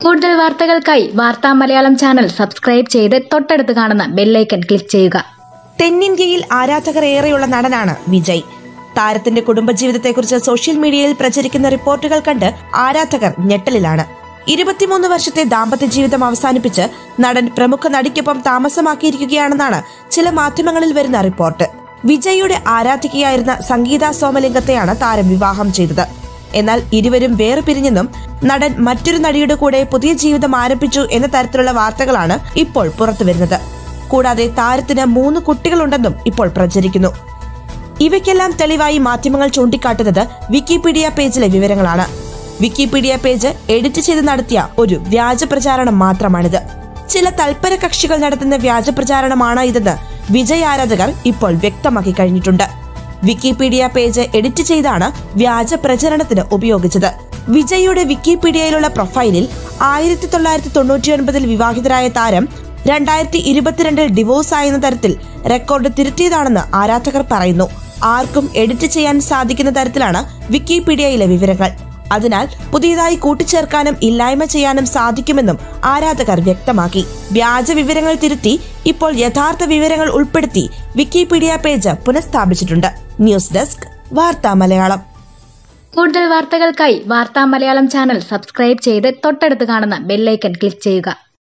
കൂടുതൽ വാർത്തകൾക്കായി വാർത്താ മലയാളം ചാനൽ സബ്സ്ക്രൈബ് ചെയ്ത് തൊട്ടടുത്ത് കാണുന്ന ബെല്ലൈക്കൺ ക്ലിക്ക് ചെയ്യുക തെന്നിന്ത്യയിൽ ആരാധകർ ഏറെയുള്ള നടനാണ് വിജയ് താരത്തിന്റെ കുടുംബജീവിതത്തെക്കുറിച്ച് സോഷ്യൽ മീഡിയയിൽ പ്രചരിക്കുന്ന റിപ്പോർട്ടുകൾ കണ്ട് ആരാധകർ ഞെട്ടലിലാണ് ഇരുപത്തിമൂന്ന് വർഷത്തെ ദാമ്പത്യ ജീവിതം അവസാനിപ്പിച്ച് നടൻ പ്രമുഖ നടിക്കൊപ്പം താമസമാക്കിയിരിക്കുകയാണെന്നാണ് ചില മാധ്യമങ്ങളിൽ വരുന്ന റിപ്പോർട്ട് വിജയിയുടെ ആരാധികയായിരുന്ന സംഗീത സോമലിംഗത്തെയാണ് താരം വിവാഹം ചെയ്തത് എന്നാൽ ഇരുവരും വേർപിരിഞ്ഞെന്നും നടൻ മറ്റൊരു നടിയുടെ കൂടെ പുതിയ ജീവിതം ആരംഭിച്ചു എന്ന തരത്തിലുള്ള വാർത്തകളാണ് ഇപ്പോൾ പുറത്തുവരുന്നത് കൂടാതെ താരത്തിന് മൂന്ന് കുട്ടികളുണ്ടെന്നും ഇപ്പോൾ പ്രചരിക്കുന്നു ഇവയ്ക്കെല്ലാം തെളിവായി മാധ്യമങ്ങൾ ചൂണ്ടിക്കാട്ടുന്നത് വിക്കിപീഡിയ പേജിലെ വിവരങ്ങളാണ് വിക്കിപീഡിയ പേജ് എഡിറ്റ് ചെയ്ത് നടത്തിയ ഒരു വ്യാജ പ്രചാരണം മാത്രമാണിത് ചില തൽപര കക്ഷികൾ നടത്തുന്ന വ്യാജ പ്രചാരണമാണ് ഇതെന്ന് വിജയ് ആരാധകർ ഇപ്പോൾ വ്യക്തമാക്കി കഴിഞ്ഞിട്ടുണ്ട് വിക്കിപീഡിയ പേജ് എഡിറ്റ് ചെയ്താണ് വ്യാജ പ്രചരണത്തിന് ഉപയോഗിച്ചത് വിജയിയുടെ വിക്കിപീഡിയയിലുള്ള പ്രൊഫൈലിൽ ആയിരത്തി തൊള്ളായിരത്തി തൊണ്ണൂറ്റിയൊൻപതിൽ വിവാഹിതരായ താരം രണ്ടായിരത്തി ഇരുപത്തിരണ്ടിൽ ഡിവോഴ്സ് ആയെന്ന തരത്തിൽ റെക്കോർഡ് തിരുത്തിയതാണെന്ന് ആരാധകർ പറയുന്നു ആർക്കും എഡിറ്റ് ചെയ്യാൻ സാധിക്കുന്ന തരത്തിലാണ് വിക്കിപീഡിയയിലെ വിവരങ്ങൾ അതിനാൽ പുതിയതായി കൂട്ടിച്ചേർക്കാനും ഇല്ലായ്മ ചെയ്യാനും സാധിക്കുമെന്നും ആരാധകർ വ്യക്തമാക്കി വ്യാജ വിവരങ്ങൾ തിരുത്തി ഇപ്പോൾ യഥാർത്ഥ വിവരങ്ങൾ ഉൾപ്പെടുത്തി വിക്കിപീഡിയ പേജ് പുനഃസ്ഥാപിച്ചിട്ടുണ്ട് ന്യൂസ് ഡെസ്ക് വാർത്താ മലയാളം കൂടുതൽ വാർത്തകൾക്കായി വാർത്താ മലയാളം ചാനൽ സബ്സ്ക്രൈബ് ചെയ്ത് തൊട്ടടുത്ത് കാണുന്ന ബെല്ലൈക്കൺ ക്ലിക്ക് ചെയ്യുക